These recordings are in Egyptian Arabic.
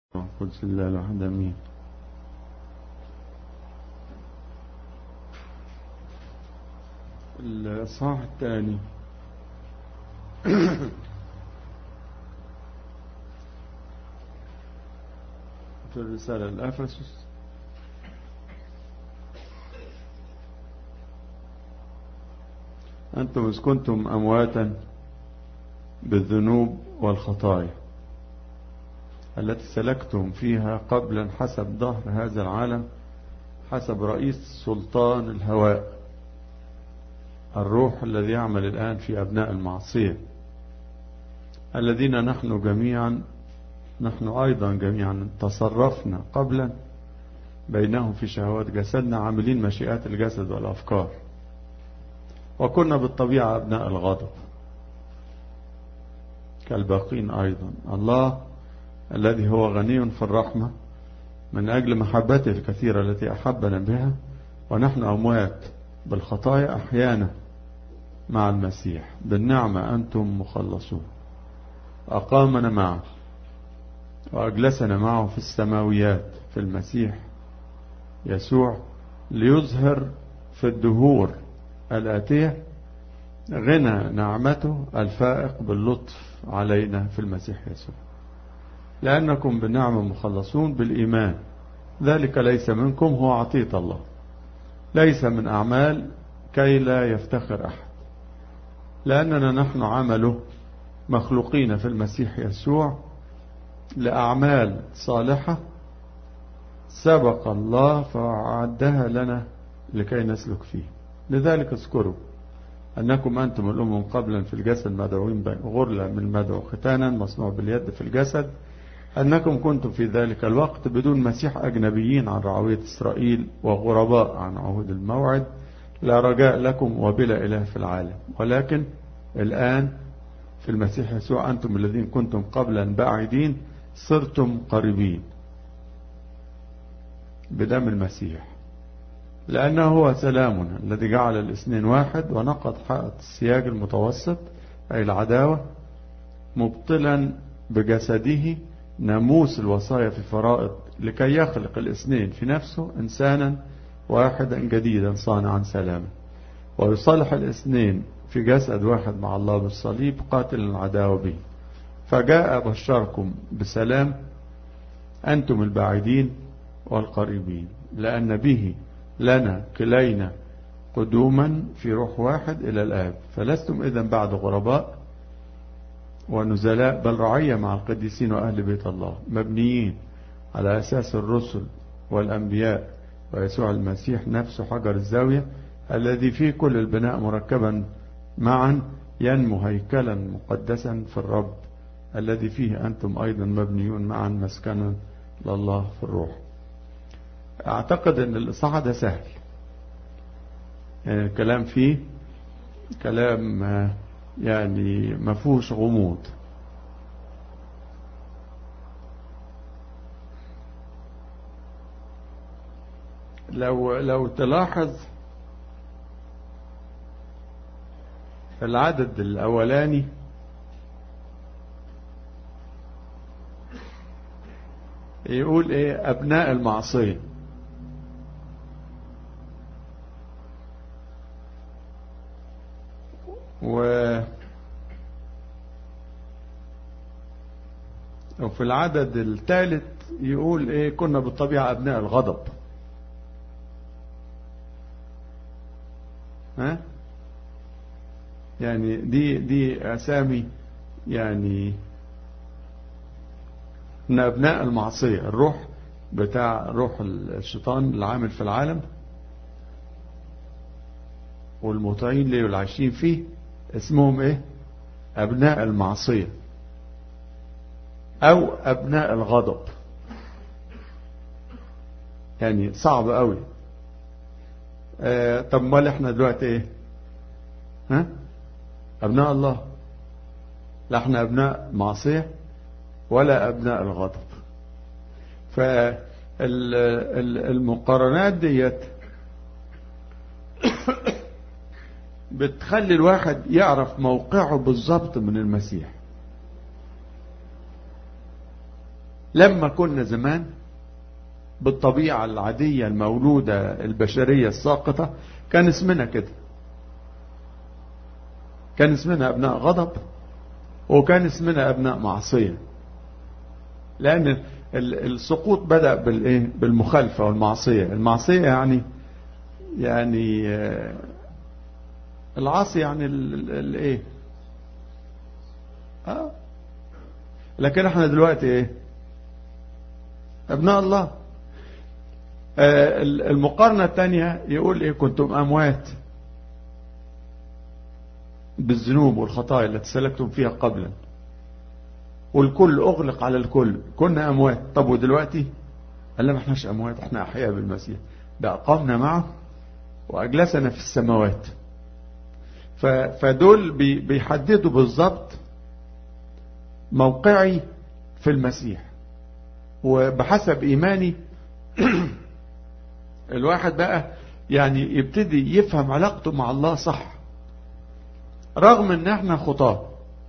قدس الله الواحد امين الإصحاح الثاني في الرسالة الأفسس أنتم إذ كنتم أمواتا بالذنوب والخطايا التي سلكتم فيها قبلا حسب ظهر هذا العالم حسب رئيس سلطان الهواء الروح الذي يعمل الآن في أبناء المعصية الذين نحن جميعا نحن أيضا جميعا تصرفنا قبلا بينهم في شهوات جسدنا عاملين مشيئات الجسد والأفكار وكنا بالطبيعة أبناء الغضب كالباقين أيضا الله الذي هو غني في الرحمة من أجل محبته الكثيرة التي أحبنا بها ونحن أموات بالخطايا أحيانا مع المسيح بالنعمة أنتم مخلصون أقامنا معه وأجلسنا معه في السماويات في المسيح يسوع ليظهر في الدهور الآتية غنى نعمته الفائق باللطف علينا في المسيح يسوع لأنكم بالنعمة مخلصون بالإيمان ذلك ليس منكم هو عطية الله ليس من أعمال كي لا يفتخر أحد لأننا نحن عمله مخلوقين في المسيح يسوع لأعمال صالحة سبق الله فأعدها لنا لكي نسلك فيه لذلك اذكروا أنكم أنتم الأمم قبلا في الجسد مدعوين غرلة من المدعو ختانا مصنوع باليد في الجسد أنكم كنتم في ذلك الوقت بدون مسيح أجنبيين عن رعوية إسرائيل وغرباء عن عهود الموعد لا رجاء لكم وبلا إله في العالم ولكن الآن في المسيح يسوع أنتم الذين كنتم قبلا بعيدين صرتم قريبين بدم المسيح لأنه هو سلامنا الذي جعل الاثنين واحد ونقض حائط السياج المتوسط أي العداوة مبطلا بجسده ناموس الوصايا في فرائض لكي يخلق الاثنين في نفسه إنسانا واحدا جديدا صانعا سلاما ويصالح الاثنين في جسد واحد مع الله بالصليب قاتل العداوة به فجاء بشركم بسلام أنتم البعيدين والقريبين لأن به لنا كلينا قدوما في روح واحد إلى الآب فلستم إذن بعد غرباء ونزلاء بل رعية مع القديسين وأهل بيت الله مبنيين على أساس الرسل والأنبياء ويسوع المسيح نفسه حجر الزاوية الذي فيه كل البناء مركبا معا ينمو هيكلا مقدسا في الرب الذي فيه أنتم أيضا مبنيون معا مسكنا لله في الروح أعتقد أن الإصحاح ده سهل يعني الكلام فيه كلام يعني ما فيهوش غموض لو لو تلاحظ العدد الأولاني يقول ايه أبناء المعصية و وفي العدد الثالث يقول ايه كنا بالطبيعة ابناء الغضب ها يعني دي دي اسامي يعني ان ابناء المعصية الروح بتاع روح الشيطان العامل في العالم والمطيعين ليه والعايشين فيه اسمهم ايه ابناء المعصية او ابناء الغضب يعني صعب قوي آه طب مال احنا دلوقتي ايه ها ابناء الله لا احنا ابناء معصية ولا ابناء الغضب فالمقارنات ديت بتخلي الواحد يعرف موقعه بالظبط من المسيح لما كنا زمان بالطبيعة العادية المولودة البشرية الساقطة كان اسمنا كده كان اسمنا أبناء غضب وكان اسمنا أبناء معصية لأن السقوط بدأ بالإيه بالمخالفة والمعصية المعصية يعني يعني العاصي يعني الايه اه لكن احنا دلوقتي ايه ابناء الله آه المقارنة الثانية يقول ايه كنتم اموات بالذنوب والخطايا التي سلكتم فيها قبلا والكل اغلق على الكل كنا اموات طب ودلوقتي قال لا ما احناش اموات احنا احياء بالمسيح ده اقامنا معه واجلسنا في السماوات فدول بيحددوا بالظبط موقعي في المسيح وبحسب ايماني الواحد بقى يعني يبتدي يفهم علاقته مع الله صح رغم ان احنا خطاه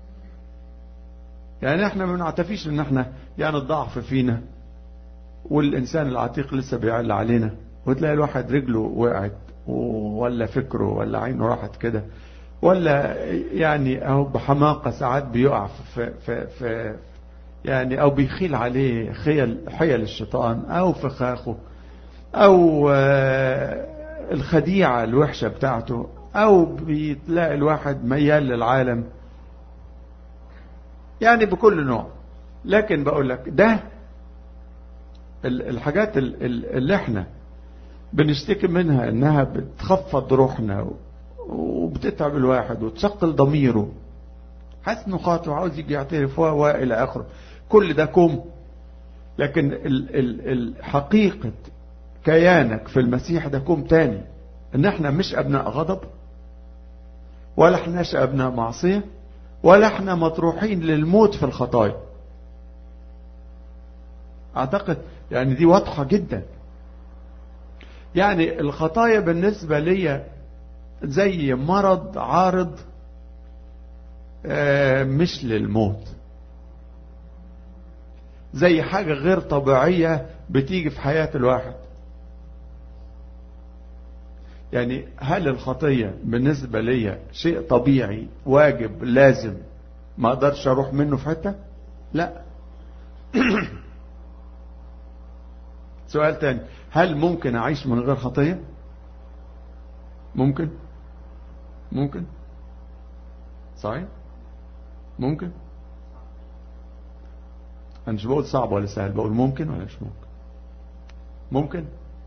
يعني احنا ما بنعتفيش ان احنا يعني الضعف فينا والانسان العتيق لسه بيعلى علينا وتلاقي الواحد رجله وقعت ولا فكره ولا عينه راحت كده ولا يعني او بحماقه ساعات بيقع في, في, في يعني او بيخيل عليه خيل حيل الشيطان او فخاخه او الخديعه الوحشه بتاعته او بتلاقي الواحد ميال للعالم يعني بكل نوع لكن بقول لك ده الحاجات اللي احنا بنشتكي منها انها بتخفض روحنا وبتتعب الواحد وتثقل ضميره حاسس انه خاطئ وعاوز يجي يعترف والى اخره كل ده كوم لكن ال ال ال حقيقة كيانك في المسيح ده كوم تاني ان احنا مش ابناء غضب ولا احناش ابناء معصية ولا احنا مطروحين للموت في الخطايا اعتقد يعني دي واضحة جدا يعني الخطايا بالنسبة لي زي مرض عارض مش للموت زي حاجة غير طبيعية بتيجي في حياة الواحد يعني هل الخطية بالنسبة لي شيء طبيعي واجب لازم ما اقدرش اروح منه في حتة لا سؤال تاني هل ممكن اعيش من غير خطية ممكن ممكن صحيح ممكن انا مش بقول صعب ولا سهل بقول ممكن ولا مش ممكن ممكن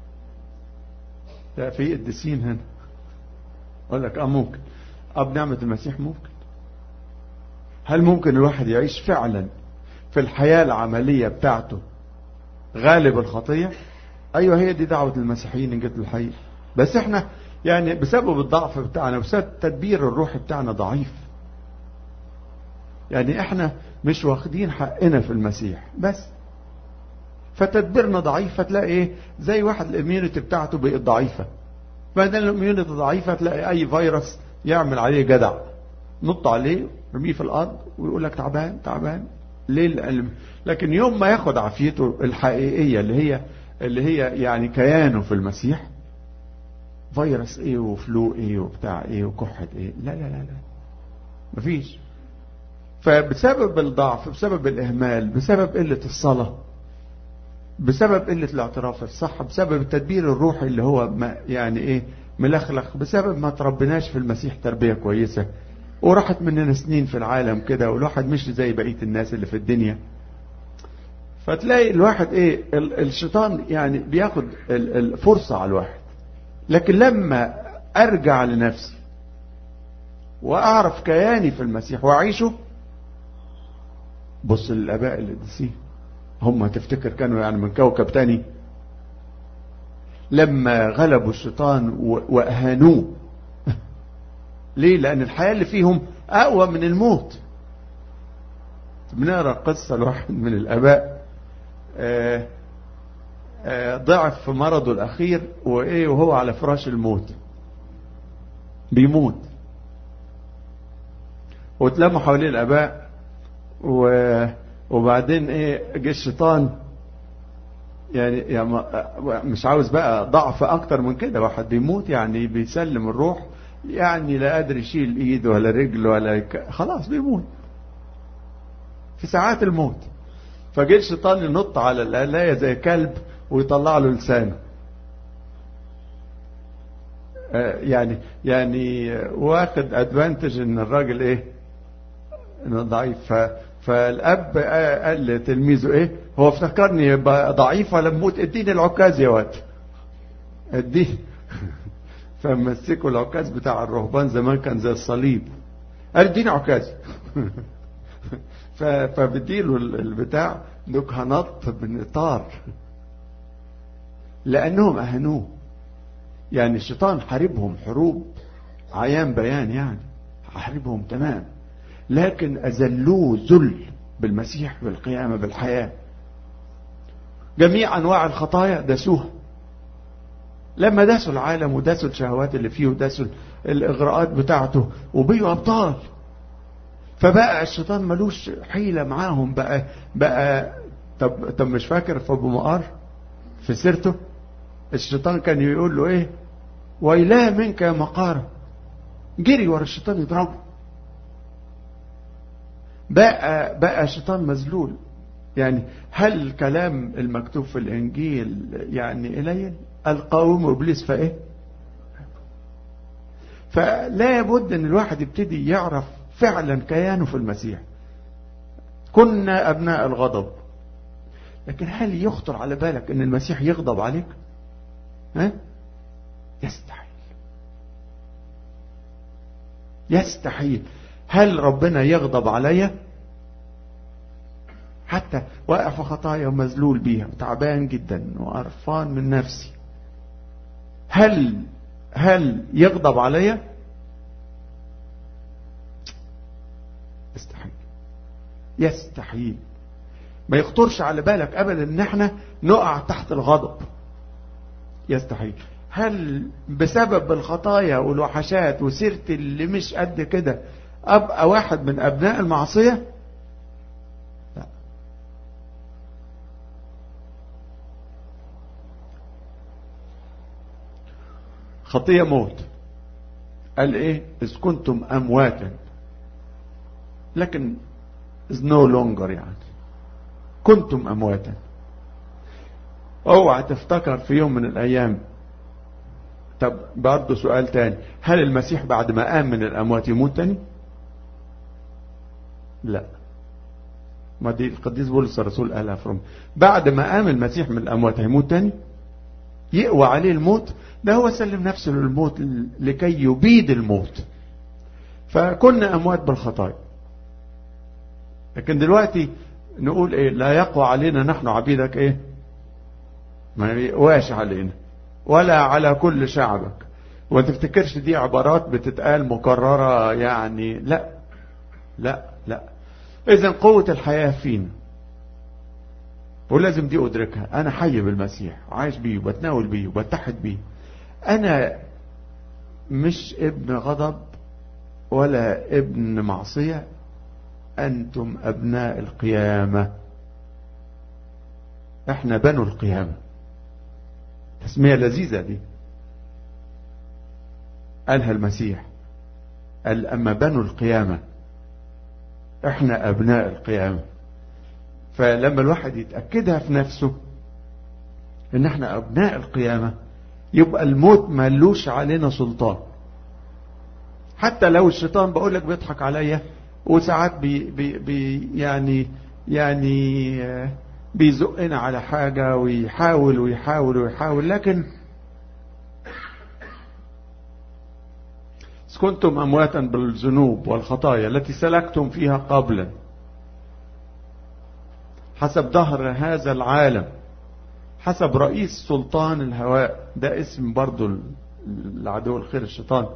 لا في قديسين هنا اقول لك اه ممكن اه بنعمة المسيح ممكن هل ممكن الواحد يعيش فعلا في الحياة العملية بتاعته غالب الخطية ايوه هي دي دعوة المسيحيين ان جت الحقيقة بس احنا يعني بسبب الضعف بتاعنا بسبب التدبير الروحي بتاعنا ضعيف يعني احنا مش واخدين حقنا في المسيح بس فتدبيرنا ضعيف فتلاقي ايه زي واحد الاميونيتي بتاعته بقت ضعيفة بعدين الاميونيتي ضعيفة تلاقي اي فيروس يعمل عليه جدع نط عليه رميه في الارض ويقول لك تعبان تعبان ليه لكن يوم ما ياخد عافيته الحقيقية اللي هي اللي هي يعني كيانه في المسيح فيروس ايه وفلو ايه وبتاع ايه وكحة ايه لا لا لا لا مفيش فبسبب الضعف بسبب الإهمال بسبب قلة الصلاة بسبب قلة الاعتراف الصح بسبب التدبير الروحي اللي هو ما يعني ايه ملخلخ بسبب ما تربناش في المسيح تربية كويسة وراحت مننا سنين في العالم كده والواحد مش زي بقية الناس اللي في الدنيا فتلاقي الواحد ايه الشيطان يعني بياخد الفرصة على الواحد لكن لما ارجع لنفسي واعرف كياني في المسيح واعيشه بص للاباء القديسين هم تفتكر كانوا يعني من كوكب تاني لما غلبوا الشيطان واهانوه ليه لان الحياة اللي فيهم اقوى من الموت بنقرا قصة لواحد من الاباء آآ آآ ضعف في مرضه الاخير وايه وهو على فراش الموت بيموت وتلموا حوالين الاباء و وبعدين ايه جه الشيطان يعني, يعني مش عاوز بقى ضعف اكتر من كده واحد بيموت يعني بيسلم الروح يعني لا قادر يشيل ايد ولا رجل ولا يك... خلاص بيموت في ساعات الموت فجه الشيطان ينط على الآلية زي كلب ويطلع له لسانه يعني يعني واخد ادفانتج ان الراجل ايه انه ضعيف فالاب قال لتلميذه ايه هو افتكرني ضعيف ولا موت اديني العكاز يا واد اديه فمسكوا العكاز بتاع الرهبان زمان كان زي الصليب قال اديني عكاز فبديله البتاع دوك هنط بالنطار لانهم اهنوه يعني الشيطان حاربهم حروب عيان بيان يعني حاربهم تمام لكن أذلوه ذل بالمسيح بالقيامة بالحياة جميع أنواع الخطايا داسوها لما داسوا العالم وداسوا الشهوات اللي فيه وداسوا الإغراءات بتاعته وبقوا أبطال فبقى الشيطان ملوش حيلة معاهم بقى بقى طب طب مش فاكر في أبو مقار في سيرته الشيطان كان يقول له ايه ويلاه منك يا مقارة جري ورا الشيطان يضربه بقى بقى الشيطان مذلول يعني هل الكلام المكتوب في الانجيل يعني قليل القوم ابليس فايه فلا بد ان الواحد يبتدي يعرف فعلا كيانه في المسيح كنا ابناء الغضب لكن هل يخطر على بالك ان المسيح يغضب عليك ها؟ يستحيل يستحيل هل ربنا يغضب عليا حتى واقع في خطايا ومذلول بيها وتعبان جدا وقرفان من نفسي هل هل يغضب عليا يستحيل يستحيل ما يخطرش على بالك ابدا ان احنا نقع تحت الغضب يستحيل هل بسبب الخطايا والوحشات وسيرتي اللي مش قد كده ابقى واحد من ابناء المعصيه لا خطيه موت قال ايه اذ كنتم امواتا لكن is no longer يعني كنتم امواتا اوعى تفتكر في يوم من الايام طب برضه سؤال تاني هل المسيح بعد ما قام من الاموات يموت تاني لا ما دي القديس بولس الرسول قالها في روما بعد ما قام المسيح من الاموات هيموت تاني يقوى عليه الموت ده هو سلم نفسه للموت لكي يبيد الموت فكنا اموات بالخطايا لكن دلوقتي نقول ايه لا يقوى علينا نحن عبيدك ايه ما يقواش علينا ولا على كل شعبك وما تفتكرش دي عبارات بتتقال مكررة يعني لا لا لا اذا قوة الحياة فينا ولازم دي ادركها انا حي بالمسيح عايش بيه وبتناول بيه وبتحد بيه انا مش ابن غضب ولا ابن معصية انتم ابناء القيامة احنا بنو القيامة تسمية لذيذة دي قالها المسيح قال أما بنو القيامة احنا أبناء القيامة فلما الواحد يتأكدها في نفسه ان احنا أبناء القيامة يبقى الموت ملوش علينا سلطان حتى لو الشيطان بقول لك بيضحك عليا وساعات بي بي بي يعني يعني بيزقنا على حاجة ويحاول ويحاول ويحاول لكن كنتم أمواتا بالذنوب والخطايا التي سلكتم فيها قبلا حسب ظهر هذا العالم حسب رئيس سلطان الهواء ده اسم برضو العدو الخير الشيطان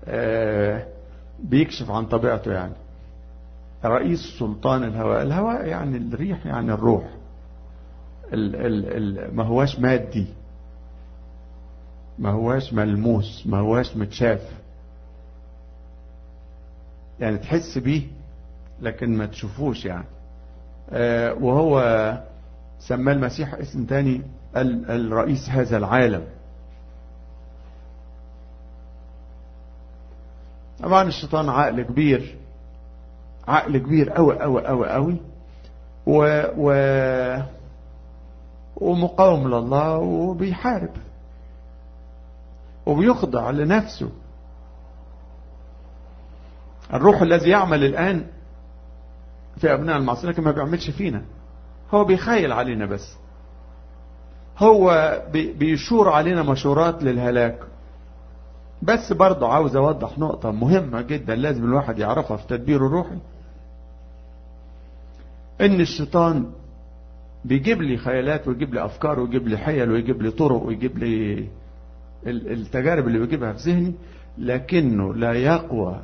بيكشف عن طبيعته يعني رئيس سلطان الهواء الهواء يعني الريح يعني الروح ال ال ال ما هواش مادي ما هواش ملموس ما هواش متشاف يعني تحس بيه لكن ما تشوفوش يعني وهو سماه المسيح اسم تاني الرئيس هذا العالم طبعا الشيطان عقل كبير عقل كبير قوي قوي قوي قوي و و ومقاوم لله وبيحارب وبيخضع لنفسه الروح الذي يعمل الآن في أبناء المعصية لكن ما بيعملش فينا هو بيخيل علينا بس هو بيشور علينا مشورات للهلاك بس برضه عاوز اوضح نقطة مهمة جدا لازم الواحد يعرفها في تدبيره الروحي ان الشيطان بيجيب لي خيالات ويجيب لي افكار ويجيب لي حيل ويجيب لي طرق ويجيب لي التجارب اللي بيجيبها في ذهني لكنه لا يقوى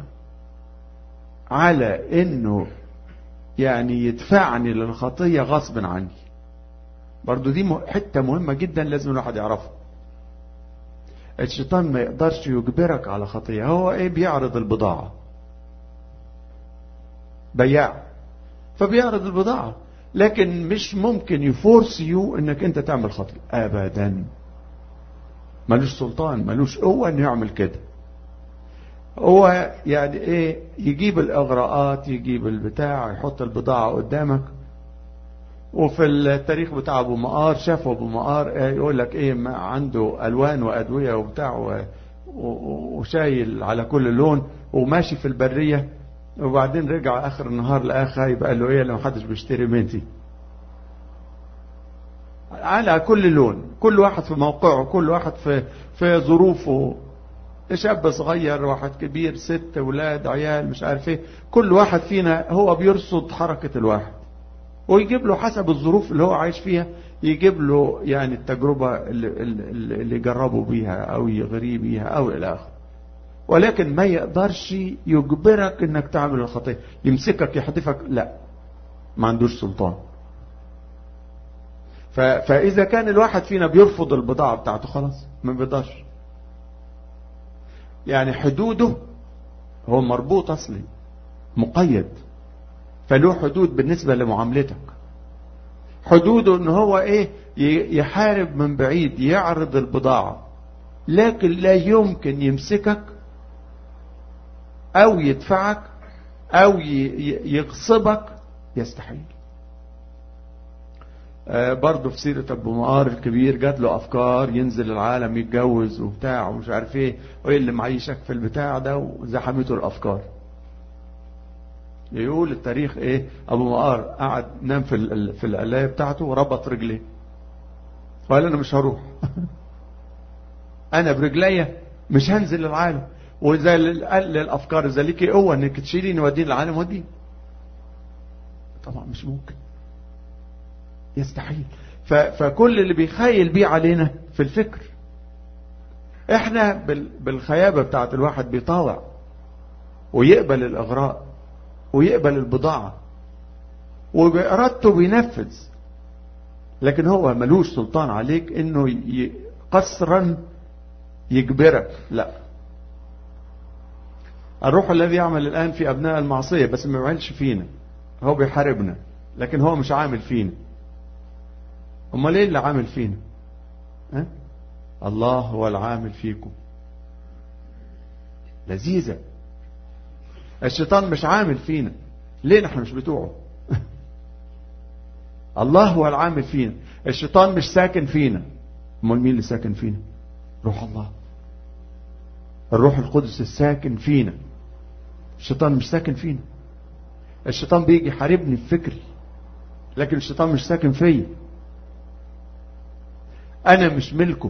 على انه يعني يدفعني للخطية غصب عني برضو دي حتة مهمة جدا لازم الواحد يعرفها الشيطان ما يقدرش يجبرك على خطية هو ايه بيعرض البضاعة بياع فبيعرض البضاعة لكن مش ممكن يفورس يو انك انت تعمل خطية ابدا ملوش سلطان ملوش قوة انه يعمل كده هو يعني ايه يجيب الاغراءات يجيب البتاع يحط البضاعة قدامك وفي التاريخ بتاع ابو مقار شافوا ابو مقار يقول لك ايه ما عنده الوان وادويه وبتاع وشايل على كل لون وماشي في البريه وبعدين رجع اخر النهار لقاه خايب قال له ايه لو محدش بيشتري منتي على كل لون كل واحد في موقعه كل واحد في في ظروفه شاب صغير واحد كبير ست ولاد عيال مش عارف ايه كل واحد فينا هو بيرصد حركة الواحد ويجيب له حسب الظروف اللي هو عايش فيها يجيب له يعني التجربة اللي, اللي جربوا بيها او يغريه بيها او الى اخره ولكن ما يقدرش يجبرك انك تعمل الخطية يمسكك يحدفك لا ما عندوش سلطان فاذا كان الواحد فينا بيرفض البضاعة بتاعته خلاص ما بيقدرش يعني حدوده هو مربوط اصلي مقيد فله حدود بالنسبة لمعاملتك حدوده ان هو ايه يحارب من بعيد يعرض البضاعة لكن لا يمكن يمسكك او يدفعك او يغصبك يستحيل آه برضه في سيرة ابو مقار الكبير جات له افكار ينزل العالم يتجوز وبتاع ومش عارف ايه وايه اللي معيشك في البتاع ده وزحمته الافكار يقول التاريخ ايه ابو مقار قعد نام في في القلايه بتاعته وربط رجليه وقال انا مش هروح انا برجليا مش هنزل العالم وزي قال للافكار اذا ليكي قوه انك تشيليني وديني العالم وديني طبعا مش ممكن يستحيل فكل اللي بيخيل بيه علينا في الفكر احنا بالخيابه بتاعت الواحد بيطاوع ويقبل الاغراء ويقبل البضاعة وبإرادته بينفذ لكن هو ملوش سلطان عليك انه قصرا يجبرك لا الروح الذي يعمل الآن في أبناء المعصية بس ما بيعملش فينا هو بيحاربنا لكن هو مش عامل فينا امال ايه اللي عامل فينا ها؟ الله هو العامل فيكم لذيذة الشيطان مش عامل فينا ليه نحن مش بتوعه الله هو العامل فينا الشيطان مش ساكن فينا امال مين اللي ساكن فينا روح الله الروح القدس الساكن فينا الشيطان مش ساكن فينا الشيطان بيجي يحاربني في فكري لكن الشيطان مش ساكن فيا انا مش ملكه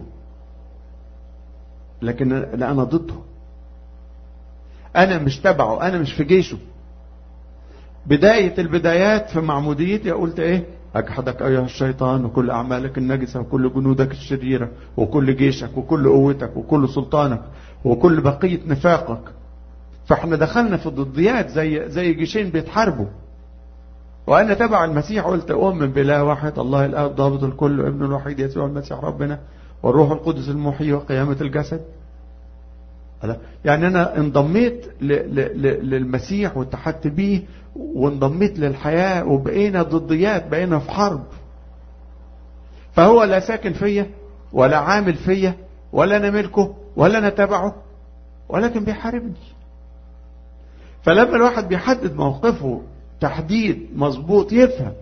لكن انا ضده انا مش تبعه انا مش في جيشه بداية البدايات في معموديتي قلت ايه اجحدك ايها الشيطان وكل اعمالك النجسة وكل جنودك الشريرة وكل جيشك وكل قوتك وكل سلطانك وكل بقية نفاقك فاحنا دخلنا في ضديات زي زي جيشين بيتحاربوا وانا تبع المسيح قلت اؤمن بلا واحد الله الاب ضابط الكل وابن الوحيد يسوع المسيح ربنا والروح القدس المحيي وقيامة الجسد يعني انا انضميت للمسيح واتحدت بيه وانضميت للحياة وبقينا ضديات بقينا في حرب فهو لا ساكن فيا ولا عامل فيا ولا انا ملكه ولا انا تبعه ولكن بيحاربني فلما الواحد بيحدد موقفه تحديد مظبوط يفهم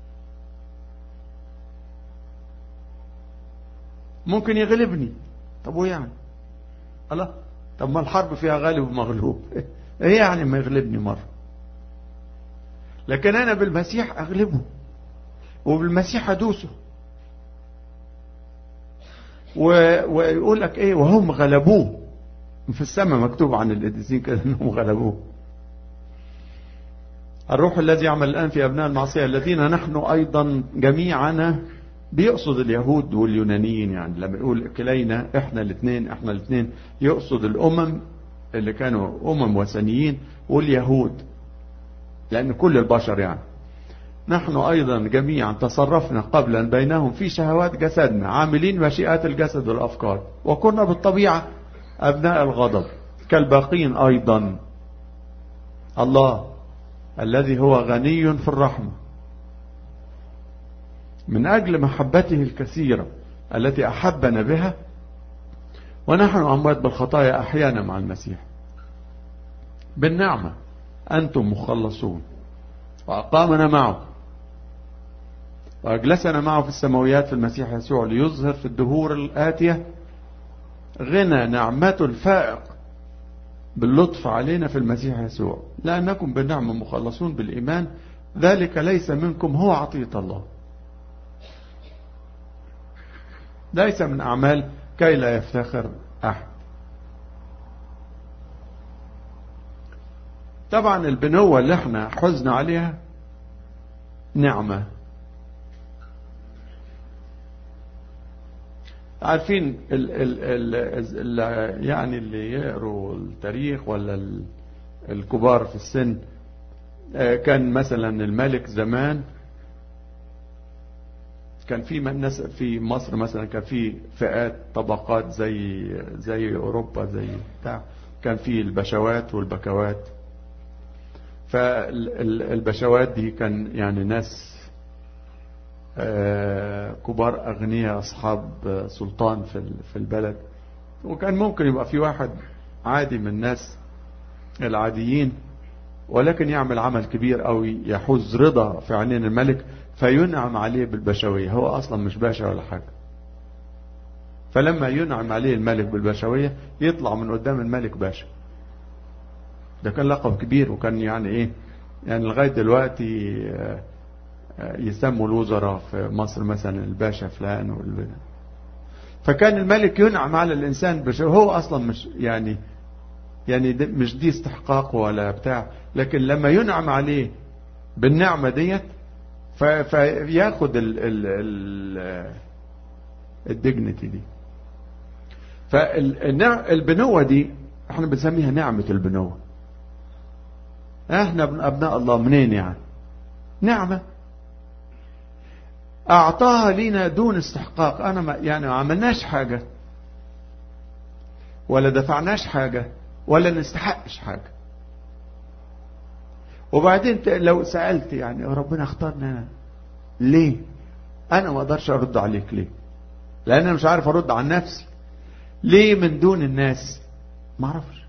ممكن يغلبني طب ويعني الله طب ما الحرب فيها غالب ومغلوب ايه يعني ما يغلبني مرة لكن انا بالمسيح اغلبه وبالمسيح ادوسه و... ويقول لك ايه وهم غلبوه في السماء مكتوب عن القديسين كده انهم غلبوه الروح الذي يعمل الان في ابناء المعصيه الذين نحن ايضا جميعنا بيقصد اليهود واليونانيين يعني لما يقول كلينا احنا الاثنين احنا الاثنين يقصد الامم اللي كانوا امم وثنيين واليهود لان كل البشر يعني نحن ايضا جميعا تصرفنا قبلا بينهم في شهوات جسدنا عاملين مشيئات الجسد والافكار وكنا بالطبيعه ابناء الغضب كالباقين ايضا الله الذي هو غني في الرحمه من أجل محبته الكثيرة التي أحبنا بها ونحن أموات بالخطايا أحيانا مع المسيح بالنعمة أنتم مخلصون وأقامنا معه وأجلسنا معه في السماويات في المسيح يسوع ليظهر في الدهور الآتية غنى نعمته الفائق باللطف علينا في المسيح يسوع لأنكم بالنعمة مخلصون بالإيمان ذلك ليس منكم هو عطية الله ليس من أعمال كي لا يفتخر أحد طبعا البنوة اللي احنا حزنا عليها نعمة عارفين ال ال ال ال يعني اللي يقروا التاريخ ولا الكبار في السن كان مثلا الملك زمان كان في ناس في مصر مثلا كان في فئات طبقات زي زي اوروبا زي بتاع كان في البشوات والبكوات فالبشوات دي كان يعني ناس كبار اغنياء اصحاب سلطان في في البلد وكان ممكن يبقى في واحد عادي من الناس العاديين ولكن يعمل عمل كبير او يحوز رضا في عينين الملك فينعم عليه بالبشوية هو أصلا مش باشا ولا حاجة فلما ينعم عليه الملك بالبشوية يطلع من قدام الملك باشا ده كان لقب كبير وكان يعني ايه يعني لغاية دلوقتي يسموا الوزراء في مصر مثلا الباشا فلان والبنا فكان الملك ينعم على الإنسان بشوية هو أصلا مش يعني يعني مش دي استحقاق ولا بتاع لكن لما ينعم عليه بالنعمة ديت فياخد ال ال ال الدجنتي دي فالبنوة دي احنا بنسميها نعمة البنوة احنا ابناء الله منين يعني نعمة اعطاها لنا دون استحقاق انا ما يعني ما عملناش حاجة ولا دفعناش حاجة ولا نستحقش حاجة وبعدين لو سألت يعني ربنا اختارنا أنا ليه أنا ما أقدرش أرد عليك ليه لأن أنا مش عارف أرد عن نفسي ليه من دون الناس ما أعرفش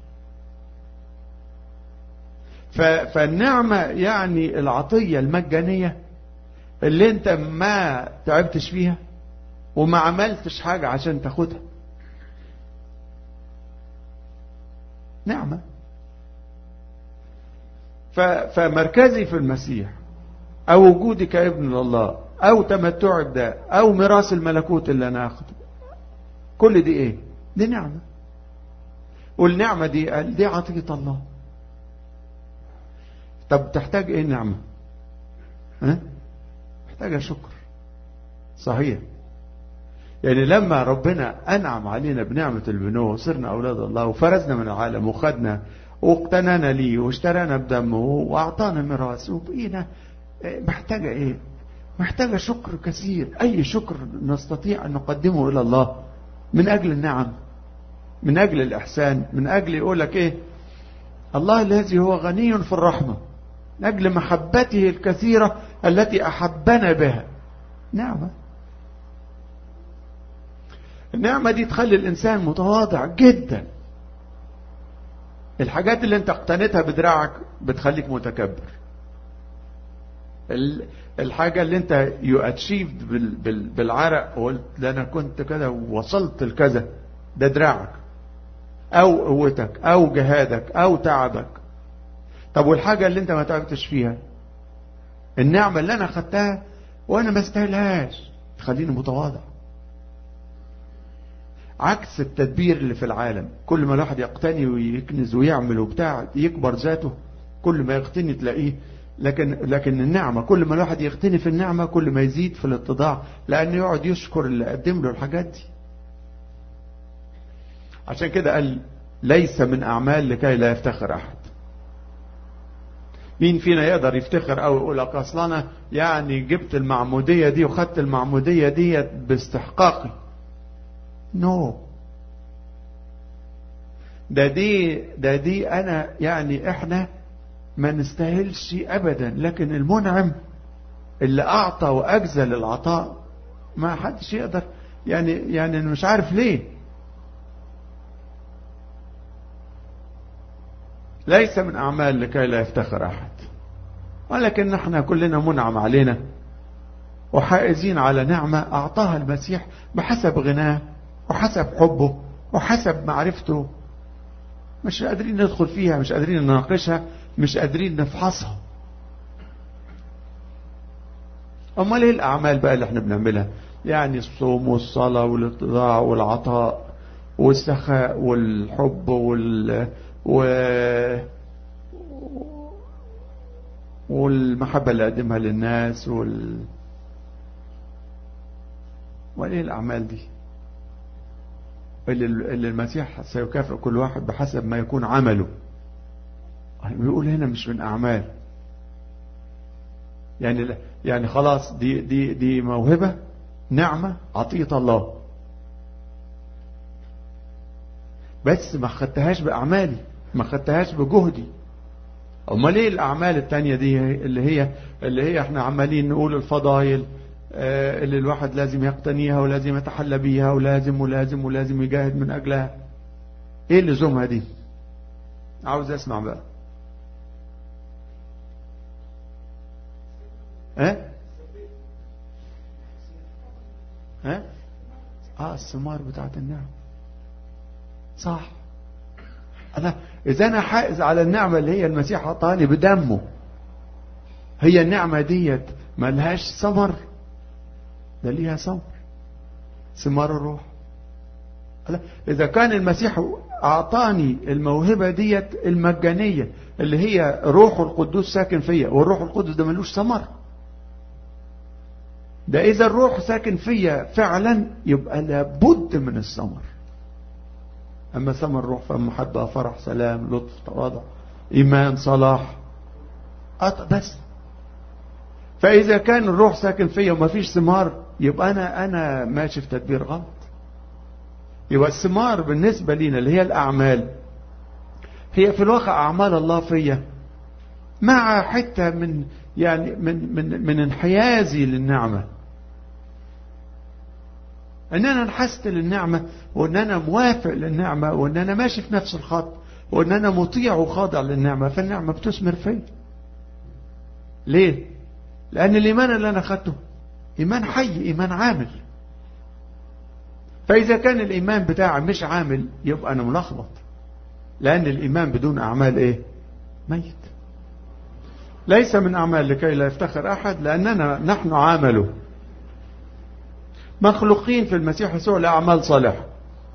فالنعمة يعني العطية المجانية اللي انت ما تعبتش فيها وما عملتش حاجة عشان تاخدها نعمة فمركزي في المسيح او وجودي كابن لله او تمتعي بده او ميراث الملكوت اللي انا اخده كل دي ايه دي نعمة والنعمة دي قال دي عطية الله طب تحتاج ايه النعمة ها محتاجة شكر صحيح يعني لما ربنا انعم علينا بنعمة البنوة وصرنا اولاد الله وفرزنا من العالم وخدنا واقتنانا ليه واشترانا بدمه واعطانا ميراث وبقينا محتاجة ايه محتاجة شكر كثير اي شكر نستطيع ان نقدمه الى الله من اجل النعم من اجل الاحسان من اجل يقول لك ايه الله الذي هو غني في الرحمة من أجل محبته الكثيرة التي أحبنا بها نعمة النعمة دي تخلي الإنسان متواضع جدا الحاجات اللي انت اقتنيتها بدراعك بتخليك متكبر الحاجة اللي انت يو اتشيفد بالعرق وقلت ده انا كنت كده ووصلت لكذا ده دراعك او قوتك او جهادك او تعبك طب والحاجة اللي انت ما تعبتش فيها النعمة اللي انا خدتها وانا ما استاهلهاش تخليني متواضع عكس التدبير اللي في العالم كل ما الواحد يقتني ويكنز ويعمل وبتاع يكبر ذاته كل ما يقتني تلاقيه لكن لكن النعمة كل ما الواحد يغتني في النعمة كل ما يزيد في الاتضاع لأنه يقعد يشكر اللي قدم له الحاجات دي عشان كده قال ليس من أعمال لكي لا يفتخر أحد مين فينا يقدر يفتخر أو يقول لك أصل أنا يعني جبت المعمودية دي وخدت المعمودية دي باستحقاقي نو no. ده دي ده دي أنا يعني إحنا ما نستاهلش ابدا لكن المنعم اللي اعطى واجزل العطاء ما حدش يقدر يعني يعني انا مش عارف ليه ليس من اعمال لكي لا يفتخر احد ولكن احنا كلنا منعم علينا وحائزين على نعمة اعطاها المسيح بحسب غناه وحسب حبه وحسب معرفته مش قادرين ندخل فيها مش قادرين نناقشها مش قادرين نفحصها امال ايه الاعمال بقى اللي احنا بنعملها يعني الصوم والصلاة والاتضاع والعطاء والسخاء والحب وال و... والمحبة اللي قدمها للناس وال وايه الاعمال دي اللي, اللي المسيح سيكافئ كل واحد بحسب ما يكون عمله بيقول هنا مش من أعمال يعني يعني خلاص دي دي دي موهبة نعمة عطية الله بس ما خدتهاش بأعمالي ما خدتهاش بجهدي امال ايه الاعمال التانية دي اللي هي اللي هي احنا عمالين نقول الفضائل آه اللي الواحد لازم يقتنيها ولازم يتحلى بيها ولازم ولازم ولازم يجاهد من اجلها ايه لزومها دي عاوز اسمع بقى ها ها اه الثمار بتاعت النعم صح انا اذا انا حائز على النعمه اللي هي المسيح اعطاني بدمه هي النعمه ديت ملهاش ثمر ده ليها ثمر ثمار الروح اذا كان المسيح اعطاني الموهبه ديت المجانيه اللي هي روح القدوس ساكن فيا والروح القدس ده ملوش ثمر ده إذا الروح ساكن فيا فعلا يبقى لابد من الثمر أما ثمر الروح فمحبة فرح سلام لطف تواضع إيمان صلاح بس فإذا كان الروح ساكن فيا وما فيش ثمار يبقى أنا أنا ماشي في تدبير غلط يبقى الثمار بالنسبة لنا اللي هي الأعمال هي في الواقع أعمال الله فيا مع حتة من يعني من من من انحيازي للنعمة ان انا انحست للنعمة وان انا موافق للنعمة وان انا ماشي في نفس الخط وان انا مطيع وخاضع للنعمة فالنعمة بتثمر فيا ليه لان الايمان اللي انا خدته ايمان حي ايمان عامل فاذا كان الايمان بتاعي مش عامل يبقى انا ملخبط لان الايمان بدون اعمال ايه ميت ليس من أعمال لكي لا يفتخر أحد لأننا نحن عامله مخلوقين في المسيح يسوع لأعمال صالحة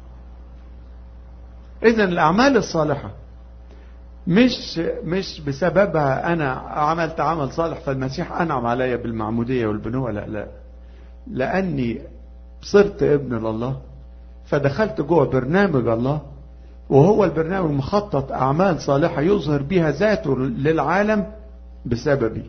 إذا الأعمال الصالحة مش مش بسببها أنا عملت عمل صالح فالمسيح أنعم علي بالمعمودية والبنوة لا لا لأني صرت ابن لله فدخلت جوه برنامج الله وهو البرنامج مخطط أعمال صالحة يظهر بها ذاته للعالم بسببي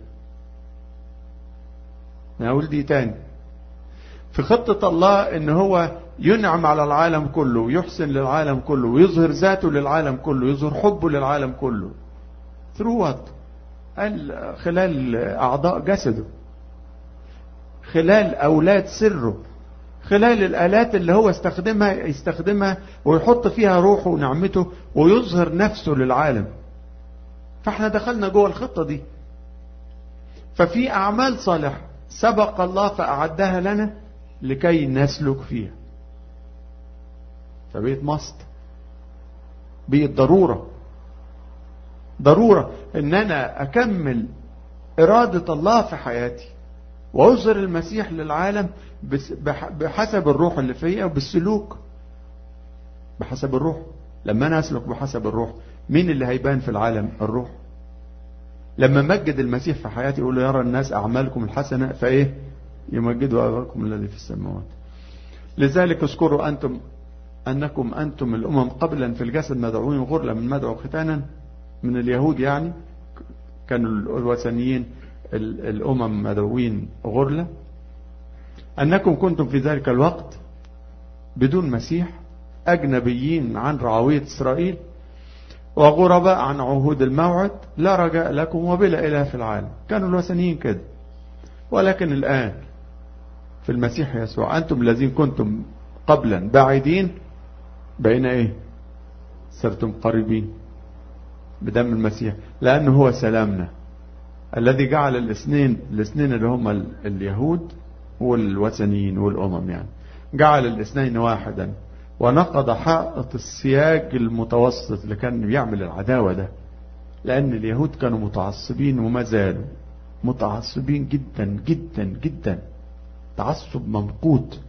نقول دي تاني في خطة الله ان هو ينعم على العالم كله ويحسن للعالم كله ويظهر ذاته للعالم كله يظهر حبه للعالم كله through what قال خلال أعضاء جسده خلال أولاد سره خلال الآلات اللي هو استخدمها يستخدمها ويحط فيها روحه ونعمته ويظهر نفسه للعالم فاحنا دخلنا جوه الخطة دي ففي أعمال صالحة سبق الله فأعدها لنا لكي نسلك فيها فبقيت مصد بقيت ضرورة ضرورة ان انا اكمل ارادة الله في حياتي واظهر المسيح للعالم بحسب الروح اللي فيا وبالسلوك بحسب الروح لما انا اسلك بحسب الروح مين اللي هيبان في العالم الروح لما مجد المسيح في حياتي يقول له يرى الناس اعمالكم الحسنة فايه يمجدوا اباكم الذي في السماوات لذلك اذكروا انتم انكم انتم الامم قبلا في الجسد مدعوين غرلا من مدعو ختانا من اليهود يعني كانوا الوثنيين الأمم مدعوين غرلة أنكم كنتم في ذلك الوقت بدون مسيح أجنبيين عن رعوية إسرائيل وغرباء عن عهود الموعد لا رجاء لكم وبلا إله في العالم كانوا الوثنيين كده ولكن الآن في المسيح يسوع أنتم الذين كنتم قبلا بعيدين بين إيه صرتم قريبين بدم المسيح لأنه هو سلامنا الذي جعل الاثنين الاثنين اللي هم اليهود والوثنيين والأمم يعني جعل الاثنين واحدا ونقض حائط السياج المتوسط اللي كان بيعمل العداوة ده لأن اليهود كانوا متعصبين وما زالوا متعصبين جدا جدا جدا تعصب ممقوت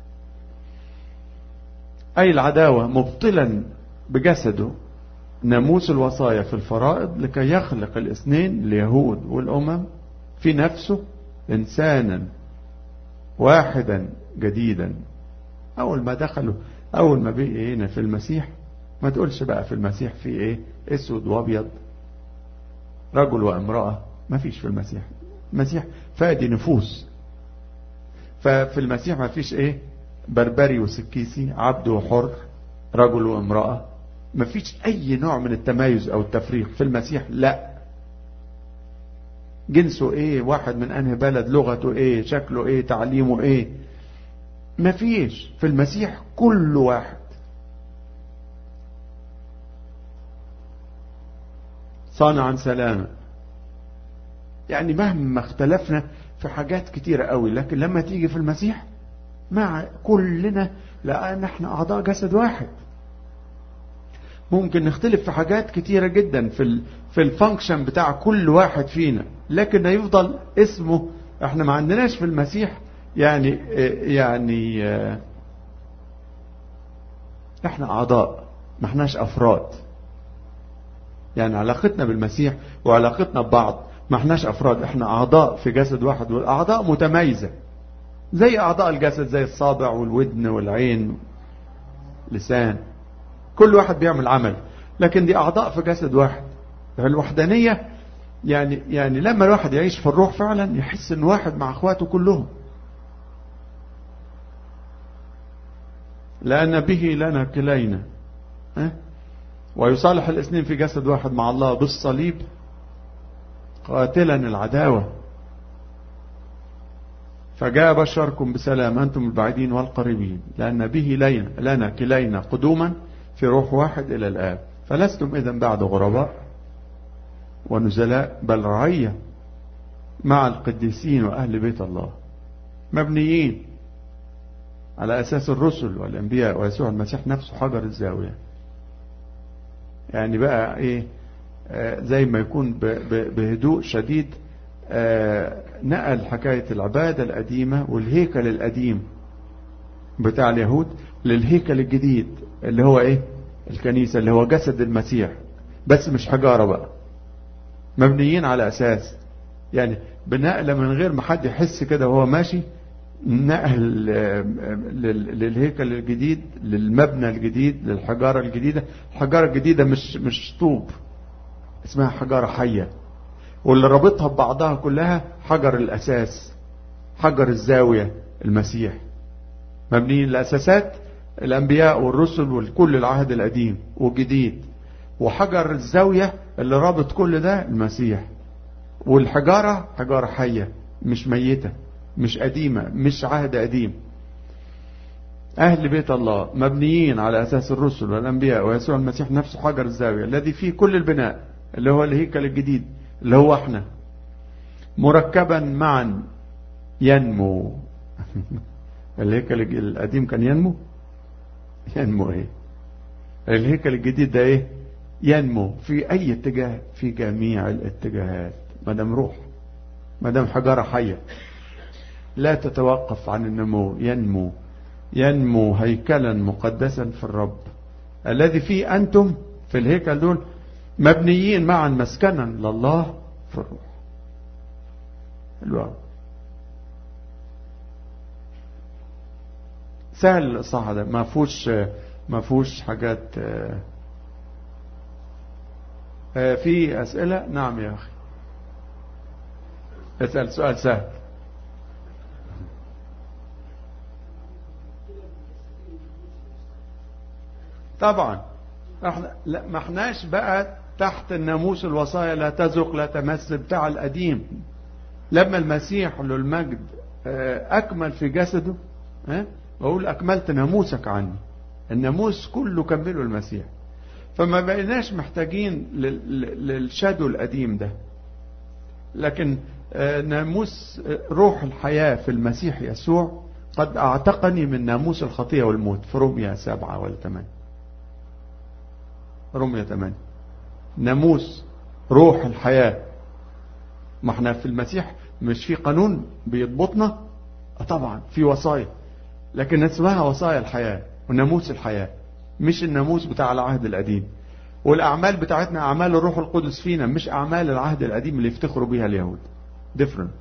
أي العداوة مبطلا بجسده ناموس الوصايا في الفرائض لكي يخلق الاثنين اليهود والأمم في نفسه إنسانا واحدا جديدا أول ما دخلوا أول ما بقي هنا في المسيح ما تقولش بقى في المسيح في إيه أسود وأبيض رجل وامرأة ما فيش في المسيح المسيح فادي نفوس ففي المسيح ما فيش إيه بربري وسكيسي عبد وحر رجل وامرأة ما فيش اي نوع من التمايز او التفريق في المسيح لا جنسه ايه واحد من انهي بلد لغته ايه شكله ايه تعليمه ايه ما فيش في المسيح كل واحد صانعا سلاما يعني مهما اختلفنا في حاجات كتيرة قوي لكن لما تيجي في المسيح مع كلنا لأن احنا أعضاء جسد واحد ممكن نختلف في حاجات كتيرة جدا في ال في الفانكشن بتاع كل واحد فينا لكن هيفضل اسمه احنا ما عندناش في المسيح يعني يعني احنا اعضاء ما احناش افراد يعني علاقتنا بالمسيح وعلاقتنا ببعض ما احناش افراد احنا اعضاء في جسد واحد والاعضاء متميزة زي اعضاء الجسد زي الصابع والودن والعين لسان كل واحد بيعمل عمل لكن دي أعضاء في جسد واحد الوحدانية يعني يعني لما الواحد يعيش في الروح فعلا يحس ان واحد مع اخواته كلهم لأن به لنا كلينا أه؟ ويصالح الاثنين في جسد واحد مع الله بالصليب قاتلا العداوة فجاء بشركم بسلام أنتم البعيدين والقريبين لأن به لينا لنا كلينا قدوما في روح واحد إلى الآب فلستم إذا بعد غرباء ونزلاء بل رعية مع القديسين وأهل بيت الله مبنيين على أساس الرسل والأنبياء ويسوع المسيح نفسه حجر الزاوية يعني بقى إيه آه زي ما يكون بهدوء شديد آه نقل حكاية العبادة القديمة والهيكل القديم بتاع اليهود للهيكل الجديد اللي هو ايه الكنيسة اللي هو جسد المسيح بس مش حجارة بقى مبنيين على اساس يعني بنقلة من غير ما حد يحس كده وهو ماشي نقل للهيكل الجديد للمبنى الجديد للحجارة الجديدة الحجارة الجديدة مش مش طوب اسمها حجارة حية واللي رابطها ببعضها كلها حجر الأساس حجر الزاوية المسيح مبنيين الأساسات الأنبياء والرسل والكل العهد القديم والجديد وحجر الزاوية اللي رابط كل ده المسيح والحجارة حجارة حية مش ميتة مش قديمة مش عهد قديم أهل بيت الله مبنيين على أساس الرسل والأنبياء ويسوع المسيح نفسه حجر الزاوية الذي فيه كل البناء اللي هو الهيكل الجديد اللي هو احنا مركبا معا ينمو الهيكل القديم كان ينمو ينمو ايه الهيكل الجديد ده ايه ينمو في اي اتجاه في جميع الاتجاهات ما دام روح ما دام حجارة حية لا تتوقف عن النمو ينمو ينمو هيكلا مقدسا في الرب الذي فيه أنتم في الهيكل دول مبنيين معا مسكنا لله في الروح حلو سهل الإصحاح ده ما فيهوش ما فيهوش حاجات في أسئلة نعم يا أخي اسأل سؤال سهل طبعا احنا لا ما احناش بقى تحت الناموس الوصايا لا تزق لا تمس بتاع القديم لما المسيح له المجد اكمل في جسده ها بقول اكملت ناموسك عني الناموس كله كمله المسيح فما بقيناش محتاجين للشادو القديم ده لكن ناموس روح الحياة في المسيح يسوع قد اعتقني من ناموس الخطية والموت في روميا سبعة ولا ثمانية روميا ثمانية ناموس روح الحياة ما احنا في المسيح مش في قانون بيضبطنا طبعا في وصايا لكن اسمها وصايا الحياة وناموس الحياة مش الناموس بتاع العهد القديم والأعمال بتاعتنا أعمال الروح القدس فينا مش أعمال العهد القديم اللي يفتخروا بيها اليهود different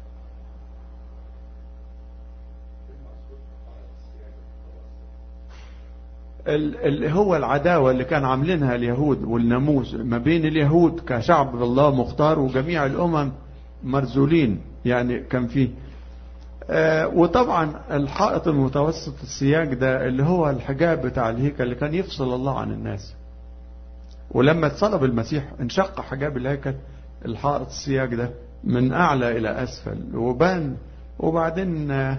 اللي هو العداوة اللي كان عاملينها اليهود والناموس ما بين اليهود كشعب الله مختار وجميع الأمم مرزولين يعني كان فيه آه وطبعا الحائط المتوسط السياج ده اللي هو الحجاب بتاع الهيكل اللي كان يفصل الله عن الناس ولما اتصلب المسيح انشق حجاب الهيكل الحائط السياج ده من أعلى إلى أسفل وبان وبعدين آه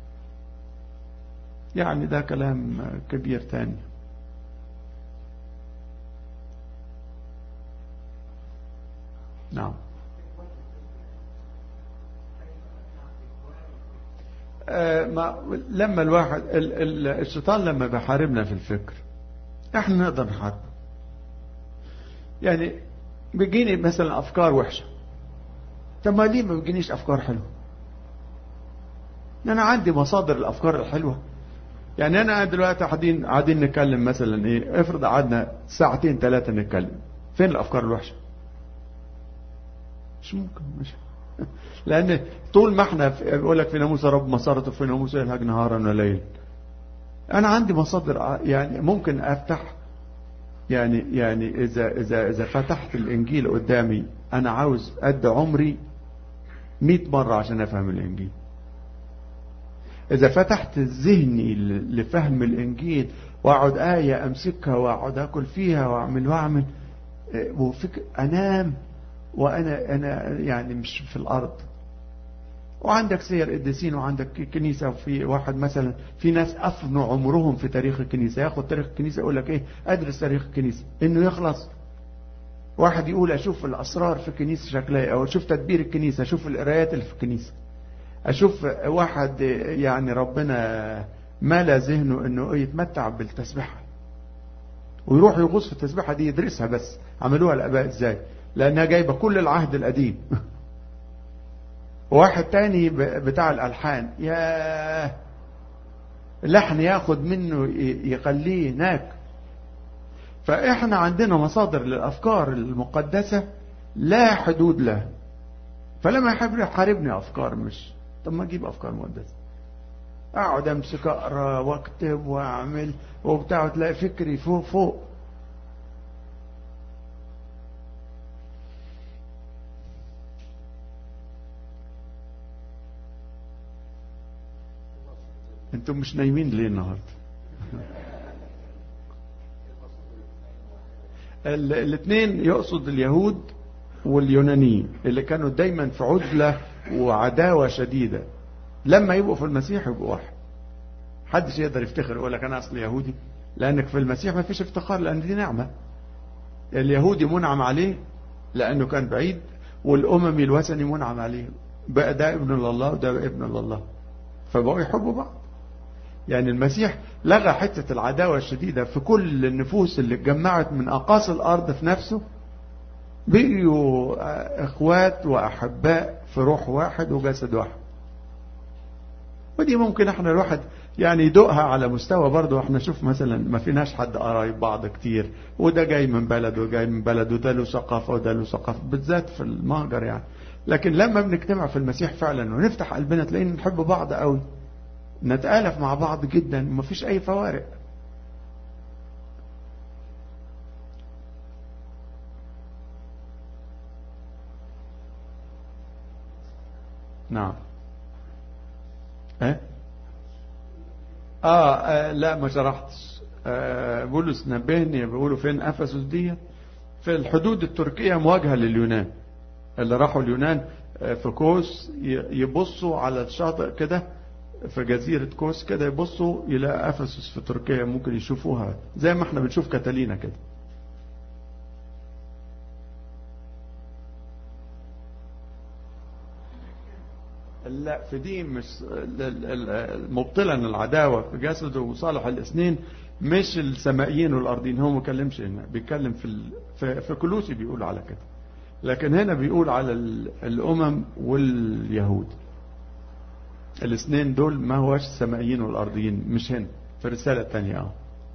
يعني ده كلام كبير تاني نعم آه ما لما الواحد ال ال الشيطان لما بيحاربنا في الفكر احنا نقدر نحاربه يعني بيجيني مثلا افكار وحشه طب ما ليه ما بيجينيش افكار حلوه انا عندي مصادر الافكار الحلوه يعني انا دلوقتي قاعدين قاعدين نتكلم مثلا ايه افرض قعدنا ساعتين ثلاثه نتكلم فين الافكار الوحشه مش ممكن مش لان طول ما احنا بيقول لك في ناموس رب مسارته في ناموس يلهج نهارا وليل انا عندي مصادر يعني ممكن افتح يعني يعني اذا اذا اذا فتحت الانجيل قدامي انا عاوز قد عمري 100 مره عشان افهم الانجيل إذا فتحت ذهني لفهم الإنجيل وأقعد آية أمسكها وأقعد أكل فيها وأعمل وأعمل وفكر أنام وأنا أنا يعني مش في الأرض وعندك سير قديسين وعندك كنيسة وفي واحد مثلا في ناس أفنوا عمرهم في تاريخ الكنيسة ياخد تاريخ الكنيسة يقول لك إيه أدرس تاريخ الكنيسة إنه يخلص واحد يقول أشوف الأسرار في الكنيسة شكلها أو أشوف تدبير الكنيسة أشوف القرايات اللي في الكنيسة اشوف واحد يعني ربنا ملا ذهنه انه يتمتع بالتسبيحه ويروح يغوص في التسبيحه دي يدرسها بس عملوها الاباء ازاي لانها جايبه كل العهد القديم واحد تاني بتاع الالحان يا لحن ياخد منه يخليه هناك فاحنا عندنا مصادر للافكار المقدسه لا حدود لها فلما يحب يحاربني افكار مش طب ما اجيب افكار مقدسه اقعد امسك اقرا واكتب واعمل وبتاع تلاقي فكري فوق فوق انتم مش نايمين ليه النهارده الاثنين يقصد اليهود واليونانيين اللي كانوا دايما في عزلة وعداوة شديدة لما يبقوا في المسيح يبقوا واحد حدش يقدر يفتخر يقول لك انا اصل يهودي لانك في المسيح ما فيش افتخار لان دي نعمة اليهودي منعم عليه لانه كان بعيد والاممي الوثني منعم عليه بقى ده ابن الله وده ابن الله فبقوا يحبوا بعض يعني المسيح لغى حتة العداوة الشديدة في كل النفوس اللي اتجمعت من أقاصي الأرض في نفسه بقيوا إخوات وأحباء في روح واحد وجسد واحد ودي ممكن احنا الواحد يعني يدوقها على مستوى برضه احنا نشوف مثلا ما فيناش حد قرايب بعض كتير وده جاي من بلد وجاي من بلد وده له ثقافة وده له ثقافة بالذات في المهجر يعني لكن لما بنجتمع في المسيح فعلا ونفتح قلبنا تلاقينا نحب بعض قوي نتآلف مع بعض جدا ومفيش أي فوارق نعم ايه آه, اه لا ما شرحتش آه بولس نبهني بيقولوا فين افسس دي في الحدود التركية مواجهة لليونان اللي راحوا اليونان في كوس يبصوا على الشاطئ كده في جزيرة كوس كده يبصوا إلى أفسس في تركيا ممكن يشوفوها زي ما احنا بنشوف كاتالينا كده لا في دي مش مبطلا العداوة في جسده وصالح الاثنين مش السمائيين والأرضين هو ما كلمش هنا بيتكلم في ال... في, في كلوسي بيقول على كده لكن هنا بيقول على الأمم واليهود الاثنين دول ما هوش السمائيين والأرضيين مش هنا في الرسالة الثانية اه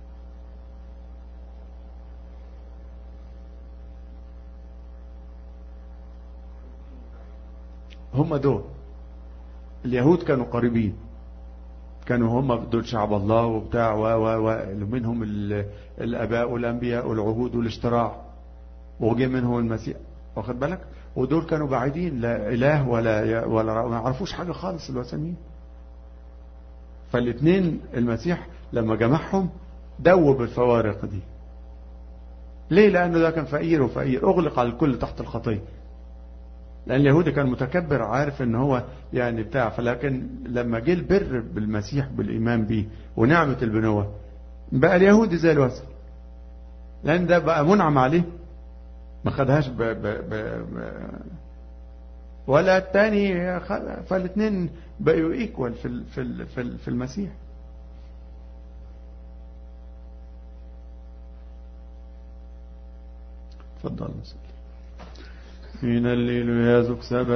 هم دول اليهود كانوا قريبين كانوا هم دول شعب الله وبتاع و و و منهم الاباء والانبياء والعهود والاشتراع وجه منهم المسيح واخد بالك ودول كانوا بعيدين لا اله ولا ولا ما يعرفوش حاجه خالص الوثنيين فالاثنين المسيح لما جمعهم دوب الفوارق دي ليه لانه ده كان فقير وفقير اغلق على الكل تحت الخطيه لأن اليهودي كان متكبر عارف ان هو يعني بتاع فلكن لما جه البر بالمسيح بالإيمان بيه ونعمة البنوة بقى اليهودي زي الوثن لأن ده بقى منعم عليه ما خدهاش ب ب ب ب ولا التاني فالاثنين بقوا ايكوال في في في في المسيح تفضل مسيح من الليل يازك سبب